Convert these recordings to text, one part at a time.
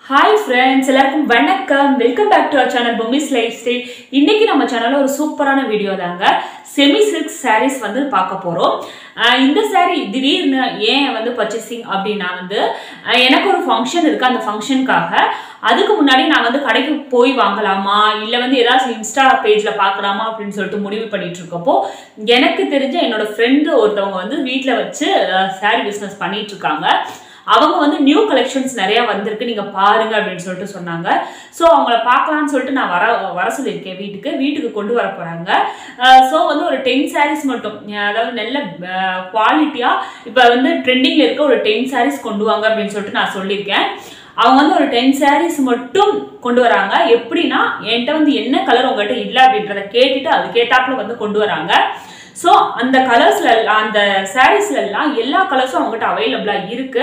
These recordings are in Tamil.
ஹாய் ஃப்ரெண்ட்ஸ் எல்லாருக்கும் வணக்கம் welcome back to our channel Bommis lifestyle இன்னைக்கு நம்ம சேனலில் ஒரு சூப்பரான வீடியோ தாங்க செமி சில்க் சாரீஸ் வந்து பார்க்க போகிறோம் இந்த saree திடீர்னு ஏன் வந்து பர்ச்சேசிங் அப்படின்னா வந்து அஹ் எனக்கு ஒரு ஃபங்க்ஷன் இருக்குது அந்த ஃபங்க்ஷனுக்காக அதுக்கு முன்னாடி நான் வந்து கடைக்கு போய் வாங்கலாமா இல்லை வந்து ஏதாச்சும் இன்ஸ்டா பேஜில் பார்க்கலாமா அப்படின்னு சொல்லிட்டு முடிவு பண்ணிட்டு இருக்கப்போ எனக்கு தெரிஞ்ச என்னோட ஃப்ரெண்டு ஒருத்தவங்க வந்து வீட்டில் வச்சு saree பிஸ்னஸ் பண்ணிட்டு இருக்காங்க அவங்க வந்து நியூ கலெக்ஷன்ஸ் நிறைய வந்திருக்கு நீங்க பாருங்க அப்படின்னு சொல்லிட்டு சொன்னாங்க ஸோ அவங்கள பார்க்கலாம்னு சொல்லிட்டு நான் வர வர சொல்லியிருக்கேன் வீட்டுக்கு வீட்டுக்கு கொண்டு வர போறாங்க ஸோ வந்து ஒரு டென் sarees மட்டும் அஹ் அதாவது நல்ல குவாலிட்டியா இப்போ வந்து ட்ரெண்டிங்ல இருக்க ஒரு டென் sarees கொண்டு வாங்க அப்படின்னு சொல்லிட்டு நான் சொல்லியிருக்கேன் அவங்க வந்து ஒரு டென் sarees மட்டும் கொண்டு வராங்க எப்படின்னா என்கிட்ட வந்து என்ன கலர் உங்ககிட்ட இல்லை அப்படின்றத கேட்டுட்டு அதுக்கேத்தாப்புல வந்து கொண்டு வராங்க ஸோ அந்த கலர்ஸ்ல அந்த சாரீஸ்ல எல்லாம் எல்லா கலர்ஸும் அவங்ககிட்ட அவைலபிளாக இருக்கு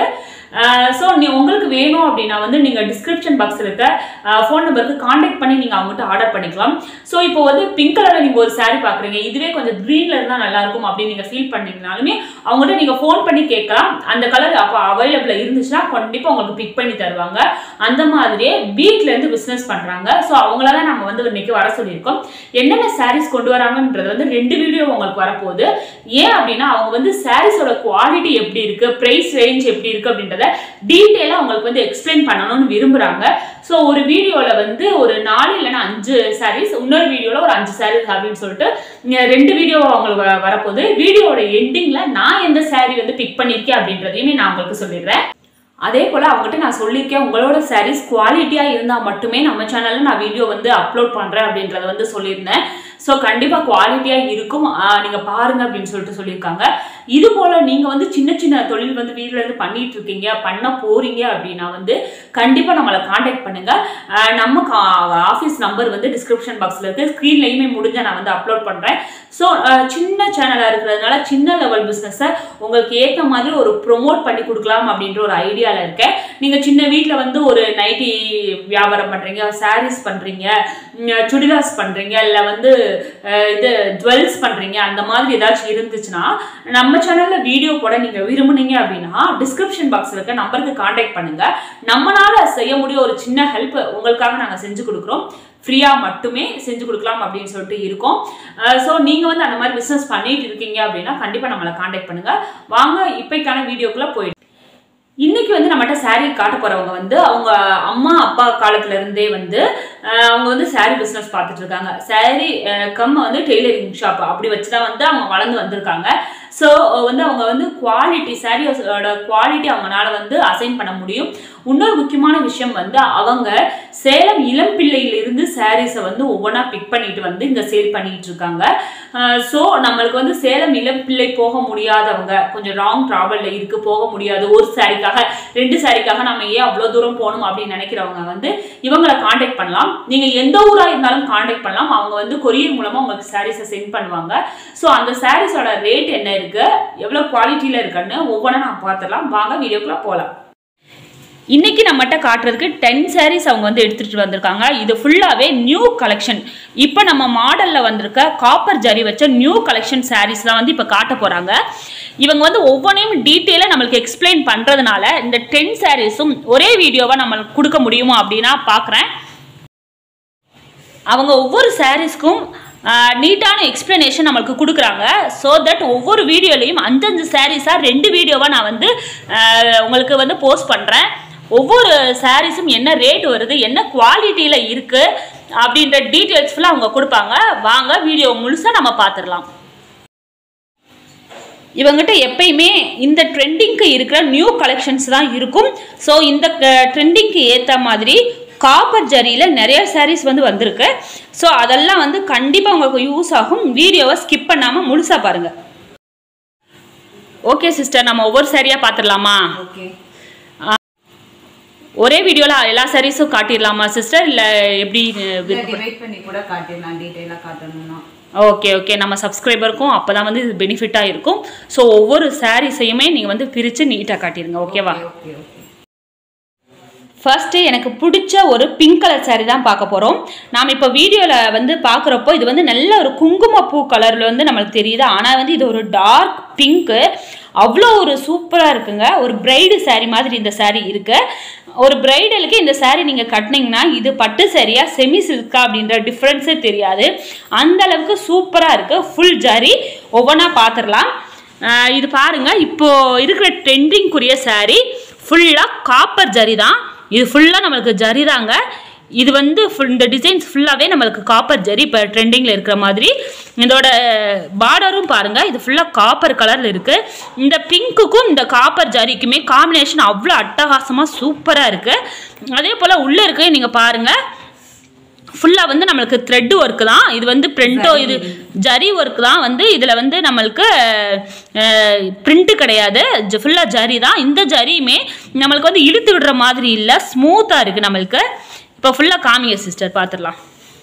ஸோ நீ உங்களுக்கு வேணும் அப்படின்னா வந்து நீங்கள் டிஸ்கிரிப்ஷன் பாக்ஸில் இருக்க ஃபோன் நம்பருக்கு காண்டாக்ட் பண்ணி நீங்கள் அவங்ககிட்ட ஆர்டர் பண்ணிக்கலாம் ஸோ இப்போ வந்து பிங்க் கலரில் நீங்கள் ஒரு saree பார்க்குறீங்க இதுவே கொஞ்சம் க்ரீனில் இருந்தால் நல்லா இருக்கும் அப்படின்னு நீங்கள் ஃபீல் பண்ணீங்கனாலுமே அவங்ககிட்ட நீங்கள் ஃபோன் பண்ணி கேட்கலாம் அந்த கலர் அப்போ அவைலபிளாக இருந்துச்சுன்னா கண்டிப்பாக உங்களுக்கு பிக் பண்ணி தருவாங்க அந்த மாதிரியே வீட்டிலேருந்து பிஸ்னஸ் பண்ணுறாங்க ஸோ அவங்கள தான் நம்ம வந்து இன்னைக்கு வர சொல்லியிருக்கோம் என்னென்ன சாரீஸ் கொண்டு வராங்கன்றது வந்து ரெண்டு வீடியோ உங்களுக்கு வரப்போகுது ஏன் அப்படின்னா அவங்க வந்து சாரீஸோட குவாலிட்டி எப்படி இருக்கு ப்ரைஸ் ரேஞ்ச் எப்படி இருக்கு அப்படின்றத டீட்டெயிலாக அவங்களுக்கு வந்து எக்ஸ்பிளைன் பண்ணணும்னு விரும்புகிறாங்க ஸோ ஒரு வீடியோவில் வந்து ஒரு நாலு இல்லைன்னா அஞ்சு சாரீஸ் இன்னொரு வீடியோவில் ஒரு அஞ்சு சாரீஸ் அப்படின்னு சொல்லிட்டு இங்க ரெண்டு வீடியோ அவங்களுக்கு வ- வரப்போகுது வீடியோவோட எண்டிங்கில் நான் எந்த saree வந்து பிக் பண்ணியிருக்கேன் அப்படின்றதையுமே நான் உங்களுக்கு சொல்லிடுறேன் அதே போல் அவங்ககிட்ட நான் சொல்லியிருக்கேன் உங்களோட சாரீஸ் குவாலிட்டியாக இருந்தால் மட்டுமே நம்ம சேனலில் நான் வீடியோ வந்து அப்லோட் பண்ணுறேன் அப்படின்றத வந்து சொல்லியிருந்தேன் ஸோ கண்டிப்பாக குவாலிட்டியாக இருக்கும் நீங்கள் பாருங்க அப்படின்னு சொல்லிட்டு சொல்லியிருக்காங்க இது போல் நீங்கள் வந்து சின்ன சின்ன தொழில் வந்து வீட்டில் இருந்து பண்ணிட்டு இருக்கீங்க பண்ண போறீங்க அப்படின்னா வந்து கண்டிப்பாக நம்மளை காண்டாக்ட் பண்ணுங்க ஆஹ் நம்ம ஆஃபீஸ் நம்பர் வந்து டிஸ்கிரிப்ஷன் பாக்ஸில் இருக்கு ஸ்க்ரீன்லையுமே முடிஞ்ச நான் வந்து அப்லோட் பண்ணுறேன் ஸோ சின்ன சேனலாக இருக்கிறதுனால சின்ன லெவல் பிஸ்னஸை உங்களுக்கு ஏற்ற மாதிரி ஒரு ப்ரொமோட் பண்ணி கொடுக்கலாம் அப்படின்ற ஒரு ஐடியாவில் இருக்கேன் நீங்கள் சின்ன வீட்டில் வந்து ஒரு நைட்டி வியாபாரம் பண்ணுறீங்க சாரீஸ் பண்ணுறீங்க சுடிதார்ஸ் பண்ணுறீங்க இல்லை வந்து அஹ், இது ஜுவல்ஸ் பண்ணுறீங்க அந்த மாதிரி ஏதாச்சும் இருந்துச்சுன்னா நம்ம சேனலில் வீடியோ போட நீங்கள் விரும்புனீங்க அப்படின்னா டிஸ்கிரிப்ஷன் பாக்ஸில் இருக்க நம்பருக்கு காண்டாக்ட் பண்ணுங்க நம்மளால செய்ய முடிய ஒரு சின்ன ஹெல்ப் உங்களுக்காக நாங்கள் செஞ்சு கொடுக்குறோம் ஃப்ரீயாக மட்டுமே செஞ்சு கொடுக்கலாம் அப்படின்னு சொல்லிட்டு இருக்கோம் ஸோ நீங்கள் வந்து அந்த மாதிரி பிஸ்னஸ் பண்ணிட்டு இருக்கீங்க அப்படின்னா கண்டிப்பாக நம்மளை காண்டாக்ட் பண்ணுங்க வாங்க இப்போக்கான வீடியோக்குள்ளே போயிட்டு இன்னைக்கு வந்து நம்மகிட்ட saree காட்ட போறவங்க வந்து அவங்க அம்மா அப்பா காலத்துல இருந்தே வந்து அஹ், அவங்க வந்து saree பிசினஸ் பார்த்துட்டு இருக்காங்க saree அஹ், கம் வந்து டெய்லரிங் ஷாப் அப்படி வச்சுதான் வந்து அவங்க வளர்ந்து வந்திருக்காங்க ஸோ வந்து அவங்க வந்து குவாலிட்டி சாரியோட குவாலிட்டி அவங்களால வந்து அசைன் பண்ண முடியும் இன்னொரு முக்கியமான விஷயம் வந்து அவங்க சேலம் இளம்பிள்ளையிலிருந்து சாரீஸை வந்து ஒவ்வொன்றா பிக் பண்ணிட்டு வந்து இங்கே சேல் பண்ணிட்டு இருக்காங்க ஸோ நம்மளுக்கு வந்து சேலம் இளம்பிள்ளை போக முடியாதவங்க கொஞ்சம் ராங் ட்ராவலில் இருக்கு போக முடியாது ஒரு சாரிக்காக ரெண்டு சாரிக்காக நம்ம ஏன் அவ்வளோ தூரம் போகணும் அப்படின்னு நினைக்கிறவங்க வந்து இவங்களை காண்டாக்ட் பண்ணலாம் நீங்கள் எந்த ஊராக இருந்தாலும் காண்டாக்ட் பண்ணலாம் அவங்க வந்து கொரியர் மூலமாக உங்களுக்கு சாரீஸை சென்ட் பண்ணுவாங்க ஸோ அந்த சாரீஸோட ரேட் என்ன இருக்கு எவ்வளோ குவாலிட்டியில் இருக்குன்னு ஒவ்வொன்றா நான் பார்த்துடலாம் வாங்க வீடியோக்குள்ளே போகலாம் இன்னைக்கு நம்மகிட்ட காட்டுறதுக்கு டென் sarees அவங்க வந்து எடுத்துட்டு வந்திருக்காங்க இது ஃபுல்லாகவே நியூ கலெக்ஷன் இப்போ நம்ம மாடலில் வந்திருக்க காப்பர் ஜரி வச்ச நியூ கலெக்ஷன் sarees தான் வந்து இப்போ காட்ட போகிறாங்க இவங்க வந்து ஒவ்வொன்றையும் டீட்டெயிலாக நம்மளுக்கு எக்ஸ்பிளைன் பண்ணுறதுனால இந்த டென் சாரீஸும் ஒரே வீடியோவாக நம்மளுக்கு கொடுக்க முடியுமா அப்படின்னா பார்க்குறேன் அவங்க ஒவ்வொரு சாரீஸ்க்கும் நீட்டான எக்ஸ்ப்ளனேஷன் நம்மளுக்கு கொடுக்குறாங்க ஸோ தட் ஒவ்வொரு வீடியோலையும் அஞ்சஞ்சு சாரீஸாக ரெண்டு வீடியோவாக நான் வந்து ஆஹ், உங்களுக்கு வந்து போஸ்ட் பண்ணுறேன் ஒவ்வொரு சாரீஸும் என்ன ரேட் வருது என்ன குவாலிட்டியில் இருக்குது அப்படின்ற டீட்டெயில்ஸ் ஃபுல்லாக அவங்க கொடுப்பாங்க வாங்க வீடியோ முழுசாக நம்ம பார்த்துடலாம் இவங்ககிட்ட எப்பயுமே இந்த ட்ரெண்டிங்க்கு இருக்கிற நியூ கலெக்ஷன்ஸ் தான் இருக்கும் ஸோ இந்த ட்ரெண்டிங்க்கு ஏற்ற மாதிரி காப்பர் ஜரியில் நிறைய sarees வந்து வந்திருக்கு ஸோ அதெல்லாம் வந்து கண்டிப்பாக உங்களுக்கு யூஸ் ஆகும் வீடியோவை ஸ்கிப் பண்ணாமல் முழுசாக பாருங்கள் ஓகே சிஸ்டர் நம்ம ஒவ்வொரு சாரியாக பார்த்துடலாமா ஓகே ஒரே வீடியோவில் எல்லா சாரீஸும் காட்டிடலாமா சிஸ்டர் இல்லை எப்படி டிவைட் பண்ணி கூட காட்டிடலாம் டீட்டெயிலாக காட்டணும்னா ஓகே ஓகே நம்ம சப்ஸ்கிரைபருக்கும் அப்போ தான் வந்து இது பெனிஃபிட்டாக இருக்கும் ஸோ ஒவ்வொரு சாரீஸையுமே நீங்கள் வந்து பிரித்து நீட்டாக காட்டிடுங்க ஓகேவா ஓகே ஓகே ஃபர்ஸ்ட்டு எனக்கு பிடிச்ச ஒரு பிங்க் கலர் saree தான் பார்க்க போகிறோம் நாம் இப்போ வீடியோவில் வந்து பார்க்குறப்போ இது வந்து நல்ல ஒரு குங்குமப்பூ கலரில் வந்து நம்மளுக்கு தெரியுது ஆனால் வந்து இது ஒரு டார்க் பிங்க்கு அவ்வளோ ஒரு சூப்பராக இருக்குங்க ஒரு பிரைடு saree மாதிரி இந்த saree இருக்கு ஒரு பிரைடலுக்கு இந்த saree நீங்கள் கட்டினீங்கன்னா இது பட்டு சரியா செமி சில்கா அப்படின்ற டிஃப்ரென்ஸே தெரியாது அந்த அளவுக்கு சூப்பராக இருக்கு ஃபுல் ஜரி ஒவ்வொன்றா பார்த்துடலாம் ஆஹ் இது பாருங்க இப்போ இருக்கிற ட்ரெண்டிங்குரிய saree ஃபுல்லாக காப்பர் ஜரி தான் இது ஃபுல்லாக நம்மளுக்கு ஜரி தாங்க இது வந்து ஃபுல் இந்த டிசைன்ஸ் ஃபுல்லாகவே நம்மளுக்கு காப்பர் ஜரி இப்போ ட்ரெண்டிங்கில் இருக்கிற மாதிரி இதோட பார்டரும் பாருங்கள் இது ஃபுல்லாக காப்பர் கலரில் இருக்குது இந்த பிங்க்குக்கும் இந்த காப்பர் ஜரிக்குமே காம்பினேஷன் அவ்வளோ அட்டகாசமாக சூப்பராக இருக்குது அதே போல் உள்ளே இருக்கு நீங்கள் பாருங்கள் ஃபுல்லாக வந்து நம்மளுக்கு த்ரெட் ஒர்க் தான் இது வந்து பிரிண்டோ இது ஜரி ஒர்க் தான் வந்து இதில் வந்து நம்மளுக்கு பிரிண்ட்டு கிடையாது ஃபுல்லாக ஜரி தான் இந்த ஜரியுமே நம்மளுக்கு வந்து இழுத்து விடுற மாதிரி இல்லை ஸ்மூத்தாக இருக்குது நம்மளுக்கு இப்போ ஃபுல்லாக காமிங்க சிஸ்டர் பார்த்துடலாம்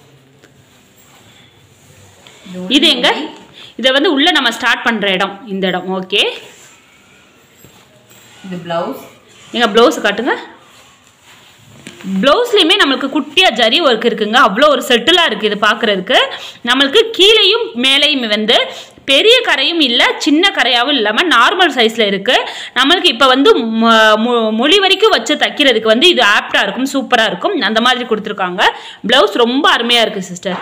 இது எங்க இதை வந்து உள்ளே நம்ம ஸ்டார்ட் பண்ணுற இடம் இந்த இடம் ஓகே இது பிளவுஸ் எங்கள் ப்ளவுஸ் காட்டுங்க ப்ளவுஸ்லேயுமே நம்மளுக்கு குட்டியாக ஜரி ஒர்க் இருக்குங்க அவ்வளோ ஒரு செட்டிலாக இருக்குது இது பார்க்குறதுக்கு நம்மளுக்கு கீழேயும் மேலேயும் வந்து பெரிய கரையும் இல்லை சின்ன கரையாகவும் இல்லாமல் நார்மல் சைஸில் இருக்குது நம்மளுக்கு இப்போ வந்து மொ- மொ- மொழி வரைக்கும் வச்சு தைக்கிறதுக்கு வந்து இது ஆப்டாக இருக்கும் சூப்பராக இருக்கும் அந்த மாதிரி கொடுத்துருக்காங்க ப்ளவுஸ் ரொம்ப அருமையாக இருக்குது சிஸ்டர்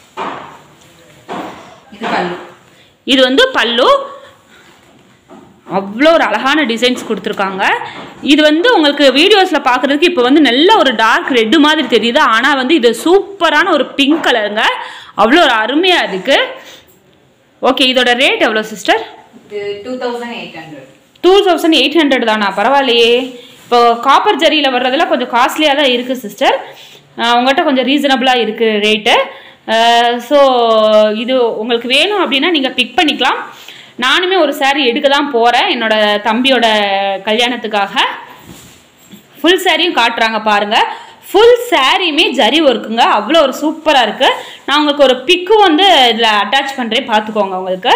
இது பல்லு இது வந்து பல்லு அவ்வளோ ஒரு அழகான டிசைன்ஸ் கொடுத்துருக்காங்க இது வந்து உங்களுக்கு வீடியோஸில் பார்க்குறதுக்கு இப்போ வந்து நல்ல ஒரு டார்க் ரெட்டு மாதிரி தெரியுது ஆனால் வந்து இது சூப்பரான ஒரு பிங்க் கலருங்க அவ்வளோ ஒரு அருமையாக இருக்குது ஓகே இதோட ரேட் எவ்வளோ சிஸ்டர் இது two thousand eight hundred two thousand eight hundred தானா பரவாயில்லையே இப்போ காப்பர் ஜரியில் வர்றதெல்லாம் கொஞ்சம் காஸ்ட்லியாக தான் இருக்குது சிஸ்டர் உங்கள்கிட்ட கொஞ்சம் ரீசனபிளாக இருக்குது ரேட்டு ஸோ இது உங்களுக்கு வேணும் அப்படின்னா நீங்கள் பிக் பண்ணிக்கலாம் நானுமே ஒரு saree எடுக்க தான் போகிறேன் என்னோட தம்பியோட கல்யாணத்துக்காக ஃபுல் சாரியும் காட்டுறாங்க பாருங்க ஃபுல் சாரியுமே ஜரி ஒர்க்குங்க அவ்வளோ ஒரு சூப்பராக இருக்குது நான் உங்களுக்கு ஒரு பிக்கு வந்து இதில் அட்டாச் பண்ணுறேன் பார்த்துக்கோங்க உங்களுக்கு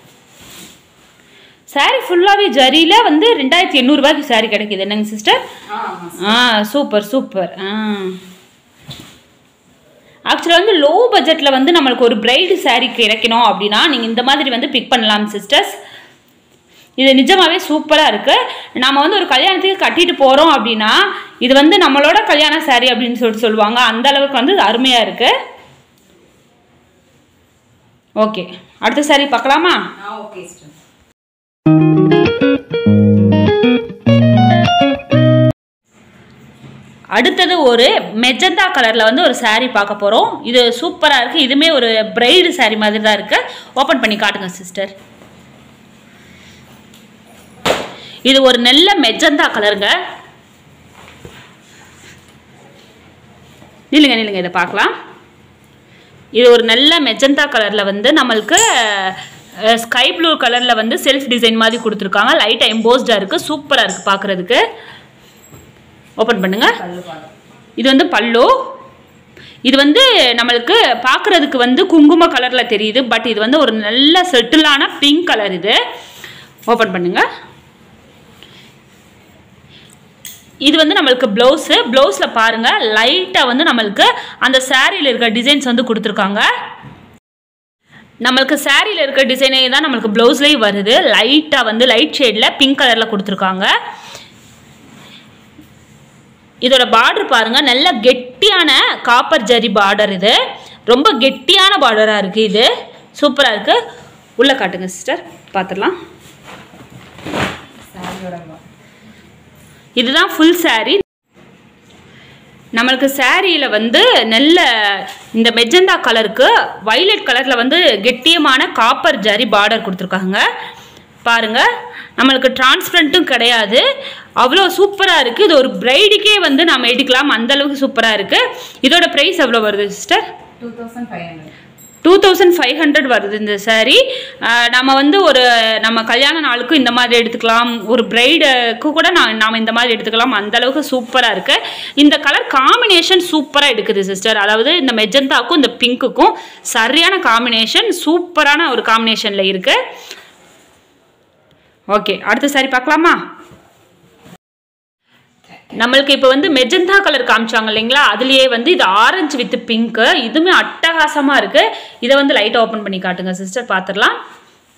saree ஃபுல்லாகவே ஜரியில் வந்து ரெண்டாயிரத்தி எண்ணூறுபாய்க்கு saree கிடைக்குது என்னங்க சிஸ்டர் ஆ ஆ சூப்பர் சூப்பர் ஆ ஆக்சுவலாக வந்து லோ பட்ஜெட்டில் வந்து நம்மளுக்கு ஒரு பிரைடு saree கிடைக்கணும் அப்படின்னா நீங்கள் இந்த மாதிரி வந்து பிக் பண்ணலாம் சிஸ்டர்ஸ் இது நிஜமாவே சூப்பராக இருக்குது நம்ம வந்து ஒரு கல்யாணத்துக்கு கட்டிட்டு போகிறோம் அப்படின்னா இது வந்து நம்மளோட கல்யாண saree அப்படின்னு சொல்லிட்டு சொல்லுவாங்க அந்த அளவுக்கு வந்து இது அருமையாக இருக்குது ஓகே அடுத்த saree பார்க்கலாமா ஆ ஓகே சிஸ்டர் அடுத்தது ஒரு மெஜந்தா கலரில் வந்து ஒரு saree பார்க்க போகிறோம் இது சூப்பராக இருக்குது இதுவுமே ஒரு பிரைடு saree மாதிரி தான் இருக்குது ஓப்பன் பண்ணி காட்டுங்க சிஸ்டர் இது ஒரு நல்ல மெஜந்தா கலருங்க நில்லுங்க நில்லுங்க இதை பார்க்கலாம் இது ஒரு நல்ல மெஜந்தா கலரில் வந்து நம்மளுக்கு ஸ்கை ப்ளூ கலரில் வந்து செல்ஃப் டிசைன் மாதிரி கொடுத்துருக்காங்க லைட்டாக எம்போஸ்டாக இருக்குது சூப்பராக இருக்குது பார்க்குறதுக்கு ஓப்பன் பண்ணுங்க பல்லு பாருங்க இது வந்து பல்லு இது வந்து நம்மளுக்கு பார்க்குறதுக்கு வந்து குங்கும கலரில் தெரியுது பட் இது வந்து ஒரு நல்ல செட்டிலான பிங்க் கலர் இது ஓப்பன் பண்ணுங்க இது வந்து நம்மளுக்கு ப்ளவுஸு ப்ளவுஸில் பாருங்கள் லைட்டாக வந்து நம்மளுக்கு அந்த சாரியில் இருக்க டிசைன்ஸ் வந்து கொடுத்துருக்காங்க நம்மளுக்கு சாரியில் இருக்க டிசைனே தான் நம்மளுக்கு ப்ளவுஸ்லேயும் வருது லைட்டாக வந்து லைட் ஷேடில் பிங்க் கலரில் கொடுத்துருக்காங்க இதோட பார்டர் பாருங்க நல்ல கெட்டியான காப்பர் ஜரி பார்டர் இது ரொம்ப கெட்டியான பார்டராக இருக்குது இது சூப்பராக இருக்குது உள்ளே காட்டுங்க சிஸ்டர் பார்த்துடலாம் சாரியோட இதுதான் ஃபுல் saree நம்மளுக்கு சாரியில் வந்து நல்ல இந்த மெஜந்தா கலருக்கு வைலட் கலரில் வந்து கெட்டியமான காப்பர் ஜரி பார்டர் கொடுத்துருக்காங்க பாருங்க நம்மளுக்கு டிரான்ஸ்பரண்ட்டும் கிடையாது அவ்வளோ சூப்பராக இருக்குது இது ஒரு பிரைடுக்கே வந்து நம்ம எடுக்கலாம் அந்த அளவுக்கு சூப்பராக இருக்குது இதோட ப்ரைஸ் எவ்வளோ வருது sister two thousand five hundred two thousand five hundred வருது இந்த saree ஆஹ் நம்ம வந்து ஒரு நம்ம கல்யாண நாளுக்கும் இந்த மாதிரி எடுத்துக்கலாம் ஒரு பிரைடுக்கு கூட நான் நாம் இந்த மாதிரி எடுத்துக்கலாம் அந்த அளவுக்கு சூப்பராக இருக்கு இந்த கலர் காம்பினேஷன் சூப்பராக எடுக்குது சிஸ்டர் அதாவது இந்த மெஜந்தாக்கும் இந்த பிங்க்குக்கும் சரியான காம்பினேஷன் சூப்பரான ஒரு காம்பினேஷனில் இருக்கு ஓகே அடுத்த saree பார்க்கலாமா நம்மளுக்கு இப்போ வந்து மெஜந்தா கலர் காமிச்சாங்க இல்லைங்களா அதுலேயே வந்து இது ஆரஞ்சு வித் பிங்க்கு இதுவுமே அட்டகாசமாக இருக்குது இதை வந்து லைட்டாக ஓப்பன் பண்ணி காட்டுங்க சிஸ்டர் பார்த்துடலாம்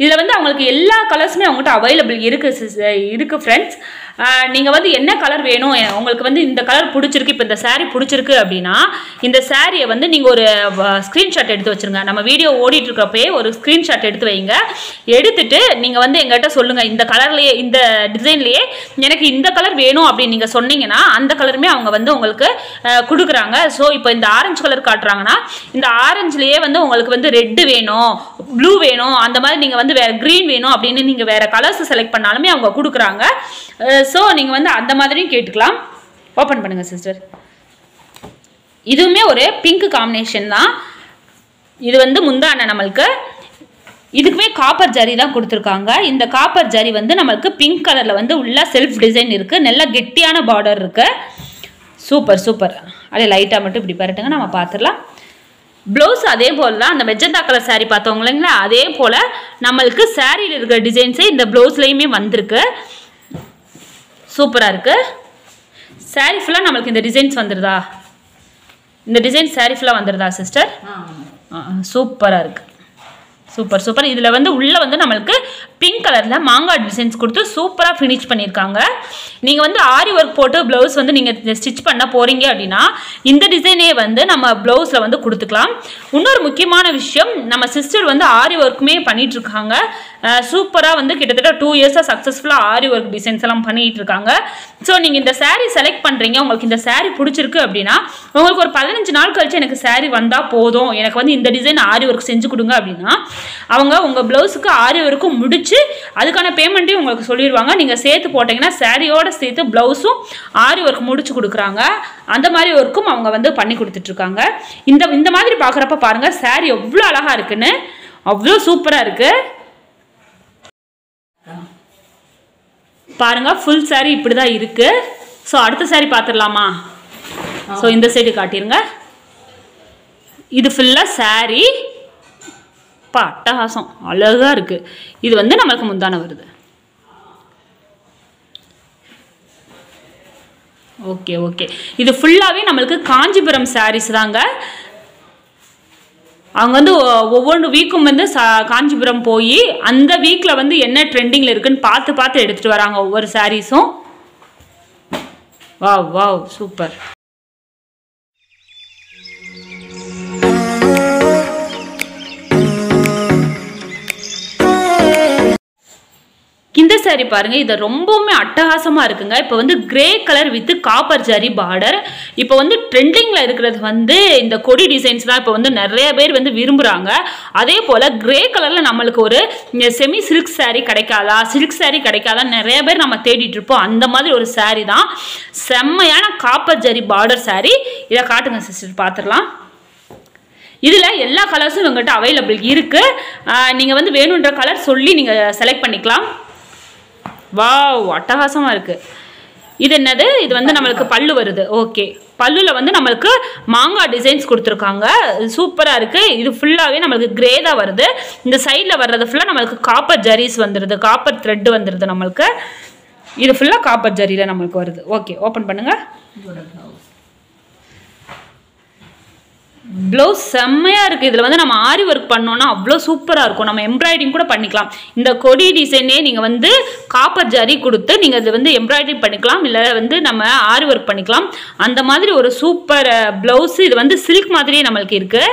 இதில் வந்து அவங்களுக்கு எல்லா கலர்ஸுமே அவங்ககிட்ட அவைலபிள் இருக்குது sis இருக்குது ஃப்ரெண்ட்ஸ் நீங்கள் வந்து என்ன கலர் வேணும் எ- உங்களுக்கு வந்து இந்த கலர் பிடிச்சிருக்கு இப்போ இந்த saree பிடிச்சிருக்கு அப்படின்னா இந்த சாரியை வந்து நீங்கள் ஒரு ஸ்க்ரீன்ஷாட் எடுத்து வச்சுருங்க நம்ம வீடியோ ஓடிட்டு இருக்கப்பயே ஒரு ஸ்க்ரீன்ஷாட் எடுத்து வைங்க எடுத்துட்டு நீங்கள் வந்து எங்கள்கிட்ட சொல்லுங்கள் இந்த கலர்லேயே இந்த டிசைன்லேயே எனக்கு இந்த கலர் வேணும் அப்படின்னு நீங்கள் சொன்னீங்கன்னா அந்த கலருமே அவங்க வந்து உங்களுக்கு அஹ், கொடுக்குறாங்க ஸோ இப்போ இந்த ஆரஞ்சு கலர் காட்டுறாங்கன்னா இந்த ஆரஞ்சுலேயே வந்து உங்களுக்கு வந்து ரெட்டு வேணும் ப்ளூ வேணும் அந்த மாதிரி நீங்கள் வந்து வேறு க்ரீன் வேணும் அப்படின்னு நீங்கள் வேறு கலர்ஸ் செலக்ட் பண்ணாலுமே அவங்க கொடுக்குறாங்க ஸோ நீங்கள் வந்து அந்த மாதிரியும் கேட்டுக்கலாம் ஓப்பன் பண்ணுங்கள் சிஸ்டர் இதுவுமே ஒரு பிங்க் காம்பினேஷன் தான் இது வந்து முந்தான நம்மளுக்கு இதுக்குமே காப்பர் ஜரி தான் கொடுத்துருக்காங்க இந்த காப்பர் ஜரி வந்து நம்மளுக்கு பிங்க் கலரில் வந்து உள்ள செல்ஃப் டிசைன் இருக்குது நல்ல கெட்டியான பார்டர் இருக்குது சூப்பர் சூப்பர் அப்படியே லைட்டாக மட்டும் இப்படி பரட்டுங்க நம்ம பார்த்துடலாம் ப்ளவுஸ் அதே போல் தான் அந்த மெஜந்தா கலர் saree பார்த்தவங்க இல்லைங்களா அதே போல் நம்மளுக்கு சாரியில் இருக்கிற டிசைன்ஸே இந்த ப்ளவுஸ்லேயுமே வந்திருக்கு சூப்பராக இருக்குது saree ஃபுல்லாக நம்மளுக்கு இந்த டிசைன்ஸ் வந்துடுதா இந்த டிசைன் saree ஃபுல்லாக வந்துடுதா சிஸ்டர் ஆ சூப்பராக இருக்குது சூப்பர் சூப்பர் இதில் வந்து உள்ளே வந்து நம்மளுக்கு பிங்க் கலரில் மாங்காய் டிசைன்ஸ் கொடுத்து சூப்பராக ஃபினிஷ் பண்ணியிருக்காங்க நீங்கள் வந்து ஆரி ஒர்க் போட்டு ப்ளவுஸ் வந்து நீங்கள் ஸ்டிச் பண்ண போகிறீங்க அப்படின்னா இந்த டிசைனே வந்து நம்ம ப்ளவுஸில் வந்து கொடுத்துக்கலாம் இன்னொரு முக்கியமான விஷயம் நம்ம சிஸ்டர் வந்து ஆரி ஒர்க்குமே பண்ணிட்டு இருக்காங்க சூப்பராக வந்து கிட்டத்தட்ட டூ இயர்ஸாக சக்ஸஸ்ஃபுல்லாக ஆரி ஒர்க் டிசைன்ஸ் எல்லாம் பண்ணிட்டு இருக்காங்க ஸோ நீங்கள் இந்த saree செலக்ட் பண்ணுறீங்க உங்களுக்கு இந்த saree பிடிச்சிருக்கு அப்படின்னா உங்களுக்கு ஒரு பதினஞ்சு நாள் கழிச்சு எனக்கு saree வந்தால் போதும் எனக்கு வந்து இந்த டிசைன் ஆரி ஒர்க் செஞ்சு கொடுங்க அப்படின்னா அவங்க உங்கள் ப்ளவுஸுக்கு ஆரி ஒர்க்கும் முடிச்சு அதுக்கான பேமெண்ட்டையும் உங்களுக்கு சொல்லிடுவாங்க நீங்கள் சேர்த்து போட்டிங்கன்னா சாரியோட சேர்த்து ப்ளவுஸும் ஆரி ஒர்க் முடிச்சு கொடுக்குறாங்க அந்த மாதிரி ஒர்க்கும் அவங்க வந்து பண்ணி கொடுத்துட்ருக்காங்க இந்த இந்த மாதிரி பார்க்குறப்ப பாருங்கள் saree எவ்வளோ அழகாக இருக்குன்னு அவ்வளோ சூப்பராக இருக்குது பாருங்க ஃபுல் saree இப்படி தான் இருக்கு ஸோ அடுத்த saree பார்த்துடலாமா ஸோ இந்த சைடு காட்டிருங்க இது ஃபுல்லாக saree பா அட்டகாசம் அழகா இருக்கு இது வந்து நம்மளுக்கு முந்தான வருது ஓகே ஓகே இது ஃபுல்லாகவே நம்மளுக்கு காஞ்சிபுரம் sarees தாங்க அவங்க வந்து ஒ- ஒவ்வொரு வீக்கும் வந்து சா காஞ்சிபுரம் போய் அந்த வீக்கில் வந்து என்ன ட்ரெண்டிங்கில் இருக்குன்னு பார்த்து பார்த்து எடுத்துகிட்டு வராங்க ஒவ்வொரு சாரீஸும் வாவ் வாவ் சூப்பர் இந்த saree பாருங்க இது ரொம்பவுமே அட்டகாசமா இருக்குங்க இப்போ வந்து grey colour with copper zari border இப்போ வந்து ட்ரெண்டிங்ல இருக்கிறது வந்து இந்த கொடி டிசைன்ஸ் தான் இப்போ வந்து நிறைய பேர் வந்து விரும்புறாங்க அதே போல கிரே கலர்ல நம்மளுக்கு ஒரு செமி சில்க் saree கிடைக்காதா சில்க் saree கிடைக்காதா நிறைய பேர் நம்ம தேடிட்டு இருப்போம் அந்த மாதிரி ஒரு saree தான் செம்மையான காப்பர் ஜரி பார்டர் saree இதை காட்டுங்க சிஸ்டர் பார்த்துடலாம் இதில் எல்லா கலர்ஸும் இவங்ககிட்ட அவைலபிள் இருக்குது நீங்கள் வந்து வேணுன்ற கலர் சொல்லி நீங்கள் செலக்ட் பண்ணிக்கலாம் வாவ் அட்டகாசமாக இருக்குது இது என்னது இது வந்து நம்மளுக்கு பல்லு வருது ஓகே பல்லுல வந்து நம்மளுக்கு மாங்காய் டிசைன்ஸ் கொடுத்துருக்காங்க சூப்பராக இருக்குது இது ஃபுல்லாகவே நம்மளுக்கு கிரே தான் வருது இந்த சைடில் வர்றது ஃபுல்லாக நம்மளுக்கு காப்பர் ஜரீஸ் வந்துடுது காப்பர் த்ரெட் வந்துடுது நம்மளுக்கு இது ஃபுல்லாக காப்பர் ஜரியில் நம்மளுக்கு வருது ஓகே ஓப்பன் பண்ணுங்கள் இதோட பிளவுஸ் ப்ளவுஸ் செம்மையாக இருக்குது இதில் வந்து நம்ம ஆரி ஒர்க் பண்ணோன்னா அவ்வளோ சூப்பராக இருக்கும் நம்ம எம்ப்ராய்டிங் கூட பண்ணிக்கலாம் இந்த கொடி டிசைனே நீங்கள் வந்து காப்பர் ஜரி கொடுத்து நீங்கள் அது வந்து எம்ப்ராய்டரி பண்ணிக்கலாம் இல்லை வந்து நம்ம ஆரி ஒர்க் பண்ணிக்கலாம் அந்த மாதிரி ஒரு சூப்பர் ப்ளவுஸ் இது வந்து சில்க் மாதிரியே நம்மளுக்கு இருக்குது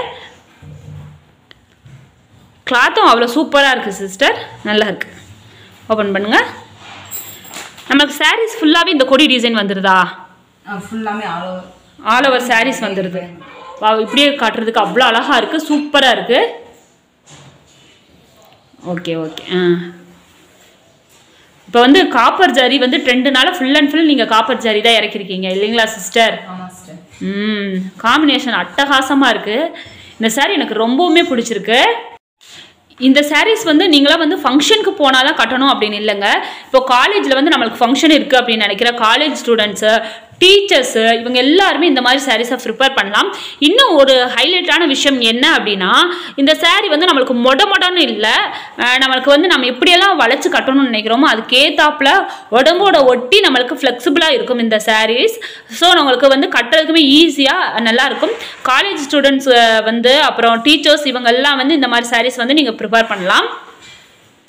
கிளாத்தும் அவ்வளோ சூப்பராக இருக்குது சிஸ்டர் நல்லா இருக்குது ஓப்பன் பண்ணுங்கள் நமக்கு sarees ஃபுல்லாகவே இந்த கொடி டிசைன் வந்துடுதா ஃபுல்லாமே all over all over sarees வந்துடுது வா இப்படியே காட்டுறதுக்கு அவ்வளோ அழகாக இருக்குது சூப்பராக இருக்குது ஓகே ஓகே ஆ இப்போ வந்து காப்பர் ஜரி வந்து ட்ரெண்டுனால ஃபுல் அண்ட் ஃபுல் நீங்கள் காப்பர் ஜரி தான் இறக்கிருக்கீங்க இல்லைங்களா சிஸ்டர் ஆமாம் சிஸ்டர் ம் காம்பினேஷன் அட்டகாசமாக இருக்குது இந்த saree எனக்கு ரொம்பவுமே பிடிச்சிருக்கு இந்த sarees வந்து நீங்களாம் வந்து ஃபங்க்ஷனுக்கு போனால் தான் கட்டணும் அப்படின்னு இல்லைங்க இப்போ காலேஜில் வந்து நம்மளுக்கு ஃபங்க்ஷன் இருக்குது அப்படின்னு நினைக்கிற காலேஜ் ஸ்டூடெண்ட்ஸு டீச்சர்ஸு இவங்க எல்லாருமே இந்த மாதிரி சாரீஸை ப்ரிப்பேர் பண்ணலாம் இன்னும் ஒரு ஹைலைட்டான விஷயம் என்ன அப்படின்னா இந்த saree வந்து நம்மளுக்கு மொட மொடன்னு இல்லை அஹ் நம்மளுக்கு வந்து நம்ம எப்படியெல்லாம் வளைச்சு கட்டணும்னு நினைக்கிறோமோ அதுக்கேத்தாப்புல உடம்போட ஒட்டி நம்மளுக்கு ஃப்ளெக்சிபிளாக இருக்கும் இந்த sarees ஸோ நம்மளுக்கு வந்து கட்டுறதுக்குமே ஈஸியாக நல்லா இருக்கும் காலேஜ் ஸ்டூடெண்ட்ஸ் வந்து அப்புறம் டீச்சர்ஸ் இவங்க எல்லாம் வந்து இந்த மாதிரி sarees வந்து நீங்கள் ப்ரிப்பேர் பண்ணலாம்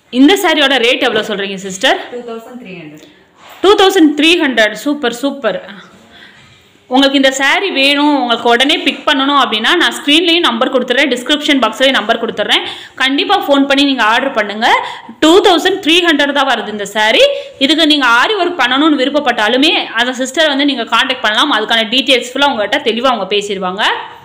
இந்த சாரியோட ரேட் எவ்வளோ சொல்கிறீங்க sister two thousand three hundred two thousand three hundred super super உங்களுக்கு இந்த saree வேணும் உங்களுக்கு உடனே பிக் பண்ணணும் அப்படின்னா நான் ஸ்க்ரீன்லேயும் நம்பர் கொடுத்துட்றேன் டிஸ்கிரிப்ஷன் பாக்ஸ்லேயும் நம்பர் கொடுத்துட்றேன் கண்டிப்பாக ஃபோன் பண்ணி நீங்கள் ஆர்டர் பண்ணுங்கள் டூ தௌசண்ட் த்ரீ ஹண்ட்ரட் தான் வருது இந்த saree இதுக்கு நீங்கள் ஆரி ஒர்க் பண்ணணும்னு விருப்பப்பட்டாலுமே அந்த சிஸ்டர் வந்து நீங்கள் காண்டாக்ட் பண்ணலாம் அதுக்கான டீட்டெயில்ஸ் ஃபுல்லாக உங்கள்கிட்ட தெளிவாக அவங்க பேசிடுவாங்க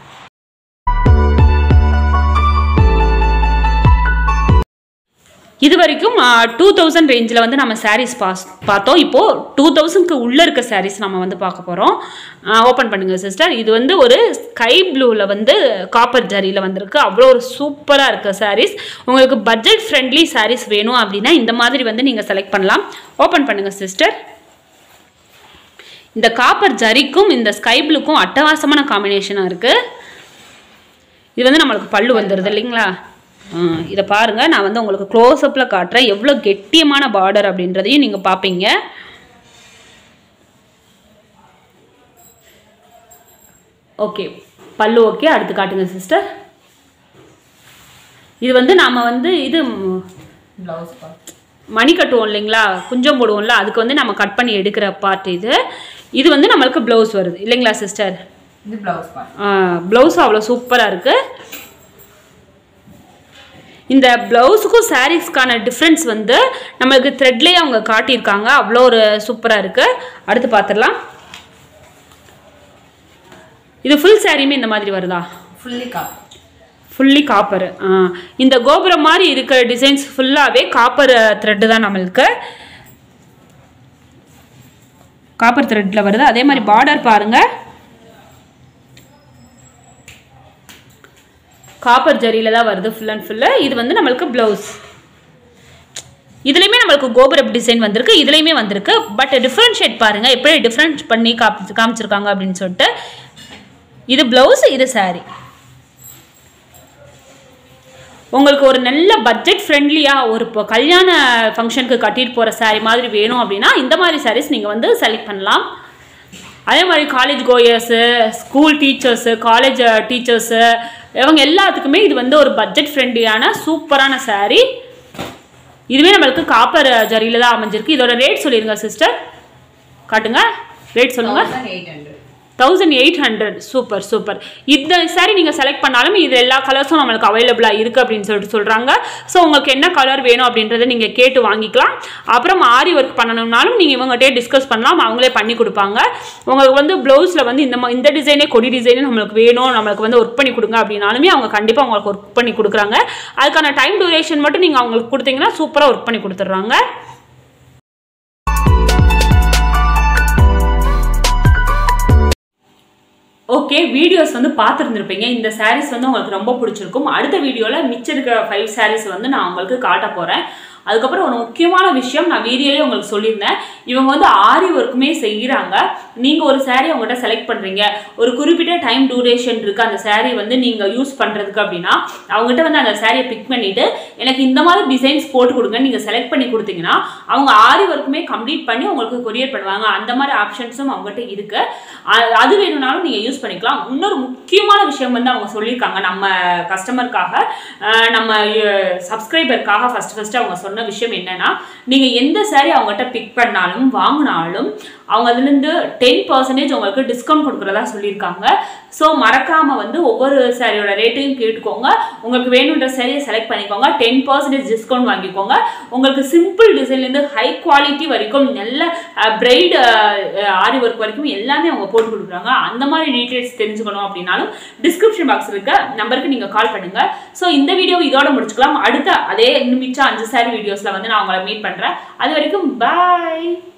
இது வரைக்கும் டூ தௌசண்ட் ரேஞ்சில் வந்து நம்ம சாரீஸ் பாஸ் பார்த்தோம் இப்போது டூ தௌசண்ட்க்கு உள்ளே இருக்க சாரீஸ் நம்ம வந்து பார்க்க போகிறோம் ஓப்பன் பண்ணுங்க சிஸ்டர் இது வந்து ஒரு ஸ்கை ப்ளூவில் வந்து காப்பர் ஜரியில் வந்திருக்கு அவ்வளோ ஒரு சூப்பராக இருக்க சாரீஸ் உங்களுக்கு பட்ஜெட் ஃப்ரெண்ட்லி சாரீஸ் வேணும் அப்படின்னா இந்த மாதிரி வந்து நீங்கள் செலக்ட் பண்ணலாம் ஓப்பன் பண்ணுங்கள் சிஸ்டர் இந்த காப்பர் ஜரிக்கும் இந்த ஸ்கை ப்ளூக்கும் அட்டகாசமான காம்பினேஷனாக இருக்குது இது வந்து நம்மளுக்கு பல்லு வந்துடுது இல்லைங்களா ஆ, இதை பாருங்கள் நான் வந்து உங்களுக்கு க்ளோஸ்அப்பில் காட்டுறேன் எவ்வளோ கெட்டியமான பார்டர் அப்படின்றதையும் நீங்கள் பார்ப்பீங்க ஓகே பல்லு ஓகே அடுத்து காட்டுங்க சிஸ்டர் இது வந்து நாம் வந்து இது ம், ப்ளவுஸ் பார்ட் மணி கட்டுவோம் இல்லைங்களா குஞ்சம் போடுவோம்ல அதுக்கு வந்து நம்ம கட் பண்ணி எடுக்கிற பார்ட் இது இது வந்து நம்மளுக்கு ப்ளவுஸ் வருது இல்லைங்களா சிஸ்டர் இது ப்ளவுஸ் பார்ட் ப்ளவுஸும் அவ்வளோ சூப்பராக இருக்குது இந்த ப்ளவுஸுக்கும் சாரீஸ்க்கான டிஃப்ரென்ஸ் வந்து நம்மளுக்கு த்ரெட்லேயே அவங்க காட்டியிருக்காங்க அவ்வளோ ஒரு சூப்பராக இருக்குது அடுத்து பார்த்துடலாம் இது ஃபுல் சாரியுமே இந்த மாதிரி வருதா ஃபுல்லி காப் ஃபுல்லி காப்பர் இந்த கோபுரம் மாதிரி இருக்கிற டிசைன்ஸ் ஃபுல்லாகவே காப்பர் த்ரெட்டு தான் நம்மளுக்கு காப்பர் த்ரெட்டில் வருது அதே மாதிரி பார்டர் பாருங்கள் காப்பர் ஜரியில் தான் வருது ஃபுல் அண்ட் ஃபுல்லு இது வந்து நம்மளுக்கு ப்ளவுஸ் இதுலேயுமே நம்மளுக்கு கோபுரம் டிசைன் வந்திருக்கு இதுலேயுமே வந்திருக்கு பட் டிஃப்ரென்ஷியேட் பாருங்கள் எப்படி டிஃப்ரெண்ட் பண்ணி காப்பி காமிச்சிருக்காங்க அப்படின்னு சொல்லிட்டு இது ப்ளவுஸ் இது saree உங்களுக்கு ஒரு நல்ல பட்ஜெட் ஃப்ரெண்ட்லியாக ஒரு இப்போ கல்யாண ஃபங்க்ஷனுக்கு கட்டிட்டு போகிற saree மாதிரி வேணும் அப்படின்னா இந்த மாதிரி sarees நீங்கள் வந்து செலக்ட் பண்ணலாம் அதே மாதிரி காலேஜ் கோயர்ஸு ஸ்கூல் டீச்சர்ஸு காலேஜ் டீச்சர்ஸு இவங்க எல்லாத்துக்குமே இது வந்து ஒரு பட்ஜெட் ஃப்ரெண்ட்லியான சூப்பரான saree இதுவே நம்மளுக்கு காப்பர் ஜரியில் தான் அமைஞ்சிருக்கு இதோட ரேட் சொல்லிடுங்க சிஸ்டர் காட்டுங்க ரேட் சொல்லுங்கள் thousand eight hundred thousand eight hundred super super இந்த சாரி நீங்கள் செலக்ட் பண்ணாலும் இது எல்லா கலர்ஸும் நம்மளுக்கு அவைலபிளாக இருக்குது அப்படின்னு சொல்லிட்டு சொல்கிறாங்க ஸோ உங்களுக்கு என்ன கலர் வேணும் அப்படின்றத நீங்கள் கேட்டு வாங்கிக்கலாம் அப்புறம் ஆரி ஒர்க் பண்ணணும்னாலும் நீங்கள் இவங்ககிட்டயே டிஸ்கஸ் பண்ணலாம் அவங்களே பண்ணி கொடுப்பாங்க உங்களுக்கு வந்து ப்ளவுஸில் வந்து இந்த மா- இந்த டிசைனே கொடி டிசைனே நம்மளுக்கு வேணும் நம்மளுக்கு வந்து ஒர்க் பண்ணி கொடுங்க அப்படின்னாலுமே அவங்க கண்டிப்பாக உங்களுக்கு ஒர்க் பண்ணி கொடுக்குறாங்க அதுக்கான டைம் டியூரேஷன் மட்டும் நீங்கள் அவங்களுக்கு கொடுத்தீங்கன்னா சூப்பராக ஒர்க் பண்ணி கொடுத்துட்றாங்க ஓகே வீடியோஸ் வந்து பார்த்துருந்துருப்பீங்க இந்த சாரீஸ் வந்து உங்களுக்கு ரொம்ப பிடிச்சிருக்கும் அடுத்த வீடியோவில் மிச்சம் இருக்கிற ஃபைவ் சாரீஸ் வந்து நான் உங்களுக்கு காட்ட போகிறேன் அதுக்கப்புறம் ஒரு முக்கியமான விஷயம் நான் வீடியோலேயே உங்களுக்கு சொல்லியிருந்தேன் இவங்க வந்து ஆரி ஒர்க்குமே செய்கிறாங்க நீங்கள் ஒரு saree அவங்ககிட்ட செலக்ட் பண்ணுறீங்க ஒரு குறிப்பிட்ட டைம் டூரேஷன் இருக்குது அந்த saree வந்து நீங்கள் யூஸ் பண்ணுறதுக்கு அப்படின்னா அவங்ககிட்ட வந்து அந்த சாரியை பிக் பண்ணிவிட்டு எனக்கு இந்த மாதிரி டிசைன்ஸ் போட்டு கொடுங்க நீங்கள் செலக்ட் பண்ணி கொடுத்தீங்கன்னா அவங்க ஆரி ஒர்க்குமே கம்ப்ளீட் பண்ணி உங்களுக்கு கொரியர் பண்ணுவாங்க அந்த மாதிரி ஆப்ஷன்ஸும் அவங்ககிட்ட இருக்குது அ- அது வேணும்னாலும் நீங்கள் யூஸ் பண்ணிக்கலாம் இன்னொரு முக்கியமான விஷயம் வந்து அவங்க சொல்லியிருக்காங்க நம்ம கஸ்டமருக்காக அஹ், நம்ம சப்ஸ்கிரைபருக்காக ஃபஸ்ட் ஃபஸ்ட்டு அவங்க சொன்ன விஷயம் என்னன்னா நீங்கள் எந்த saree அவங்ககிட்ட பிக் பண்ணாலும் வாங்கினாலும் அவங்க அதுலேருந்து டென் பர்சன்டேஜ் உங்களுக்கு டிஸ்கவுண்ட் கொடுக்குறதா சொல்லியிருக்காங்க ஸோ மறக்காமல் வந்து ஒவ்வொரு சாரியோட ரேட்டையும் கேட்டுக்கோங்க உங்களுக்கு வேணுன்ற சாரியை செலக்ட் பண்ணிக்கோங்க டென் பர்சன்டேஜ் டிஸ்கவுண்ட் வாங்கிக்கோங்க உங்களுக்கு சிம்பிள் டிசைன்லேருந்து ஹை குவாலிட்டி வரைக்கும் நல்ல பிரைட் ஆரி ஒர்க் வரைக்கும் எல்லாமே அவங்க போட்டு கொடுக்குறாங்க அந்த மாதிரி டீட்டெயில்ஸ் தெரிஞ்சுக்கணும் அப்படின்னாலும் டிஸ்கிரிப்ஷன் பாக்ஸ் இருக்க நம்பருக்கு நீங்கள் கால் பண்ணுங்க ஸோ இந்த வீடியோ இதோட முடிச்சுக்கலாம் அடுத்த அதே இன்னும் மிச்சம் அஞ்சு சாரி வீடியோஸில் வந்து நான் உங்களை மீட் பண்ணுறேன் அது வரைக்கும் பாய்